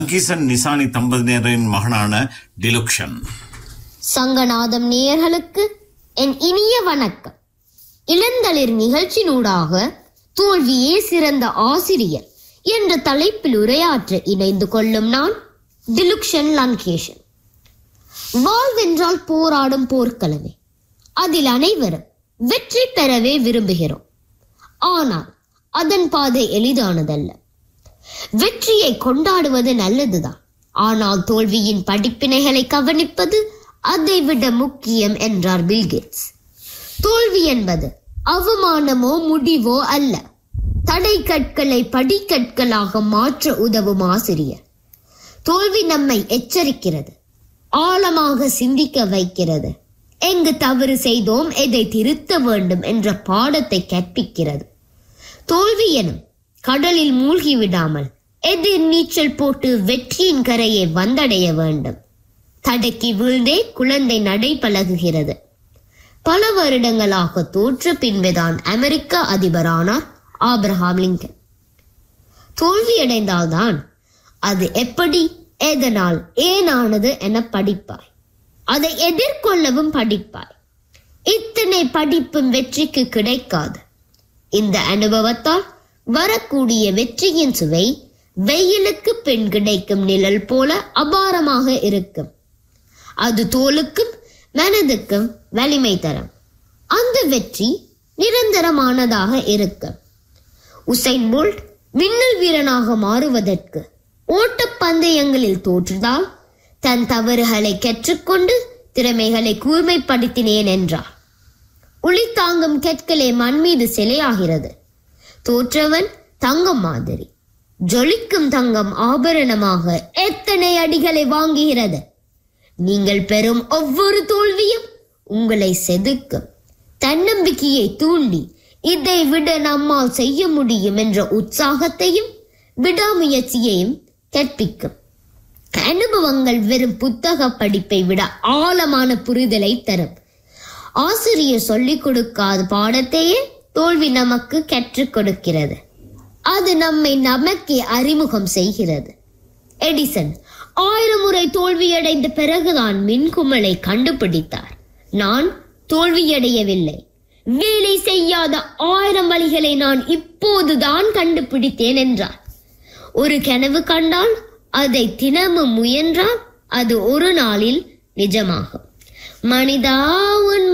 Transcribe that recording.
கிசன் நிசானி தம்பதியினரின் மகனான டிலுக்ஷன் சங்கநாதம் நேயர்களுக்கு என் இனிய வணக்கம் இளந்தளிர் நிகழ்ச்சினூடாக தோல்வியே சிறந்த ஆசிரியர் என்ற தலைப்பில் உரையாற்ற இணைந்து கொள்ளும் நான் டிலுக்ஷன் லங்கேஷன் வாழ்வென்றால் போராடும் போர்க்களமே அதில் அனைவரும் வெற்றி பெறவே விரும்புகிறோம் ஆனால் அதன் பாதை எளிதானதல்ல வெற்றியை கொண்டாடுவது நல்லதுதான் ஆனால் தோல்வியின் படிப்பினைகளை கவனிப்பது அதைவிட முக்கியம் என்றார் பில்கேட்ஸ் தோல்வி என்பது அவமானமோ முடிவோ அல்ல தடை கற்களை படிக்கற்களாக மாற்ற உதவும் ஆசிரியர் தோல்வி நம்மை எச்சரிக்கிறது ஆழமாக சிந்திக்க வைக்கிறது எங்கு தவறு செய்தோம் எதை திருத்த வேண்டும் என்ற பாடத்தை கற்பிக்கிறது தோல்வி எனும் கடலில் மூழ்கி விடாமல் எதிர் நீச்சல் போட்டு வெற்றியின் கரையை வந்தடைய வேண்டும் தடக்கி வீழ்ந்தே குழந்தை நடை பழகுகிறது பல வருடங்களாக தோற்ற பின்புதான் அமெரிக்க அதிபரானார் ஆபிரஹாம் லிங்கன் தோல்வியடைந்தால்தான் அது எப்படி எதனால் ஏனானது என படிப்பாய் அதை எதிர்கொள்ளவும் படிப்பாய் இத்தனை படிப்பும் வெற்றிக்கு கிடைக்காது இந்த அனுபவத்தால் வரக்கூடிய வெற்றியின் சுவை வெயிலுக்கு பின் கிடைக்கும் நிழல் போல அபாரமாக இருக்கும் அது தோலுக்கும் மனதுக்கும் வலிமை தரும் அந்த வெற்றி நிரந்தரமானதாக இருக்கும் உசைன் போல்ட் மின்னல் வீரனாக மாறுவதற்கு ஓட்டப்பந்தயங்களில் தோற்றுதால் தன் தவறுகளை கற்றுக்கொண்டு திறமைகளை கூர்மைப்படுத்தினேன் என்றார் உளி தாங்கும் கற்களே மண் மீது சிலையாகிறது தோற்றவன் தங்கம் மாதிரி ஜொலிக்கும் தங்கம் ஆபரணமாக எத்தனை அடிகளை வாங்குகிறது நீங்கள் பெறும் ஒவ்வொரு தோல்வியும் உங்களை செதுக்கும் தன்னம்பிக்கையை தூண்டி இதை விட நம்மால் செய்ய முடியும் என்ற உற்சாகத்தையும் விடாமுயற்சியையும் கற்பிக்கும் அனுபவங்கள் வெறும் புத்தக படிப்பை விட ஆழமான புரிதலை தரும் ஆசிரியர் சொல்லிக் கொடுக்காத பாடத்தையே தோல்வி நமக்கு கற்றுக் கொடுக்கிறது அது நம்மை நமக்கே அறிமுகம் செய்கிறது எடிசன் ஆயிரம் முறை தோல்வியடைந்த பிறகுதான் மின்குமலை கண்டுபிடித்தார் நான் தோல்வியடையவில்லை வேலை செய்யாத ஆயிரம் வழிகளை நான் இப்போதுதான் கண்டுபிடித்தேன் என்றார் ஒரு கனவு கண்டால் அதை தினமும் முயன்றால் அது ஒரு நாளில் நிஜமாகும் மனிதா உன்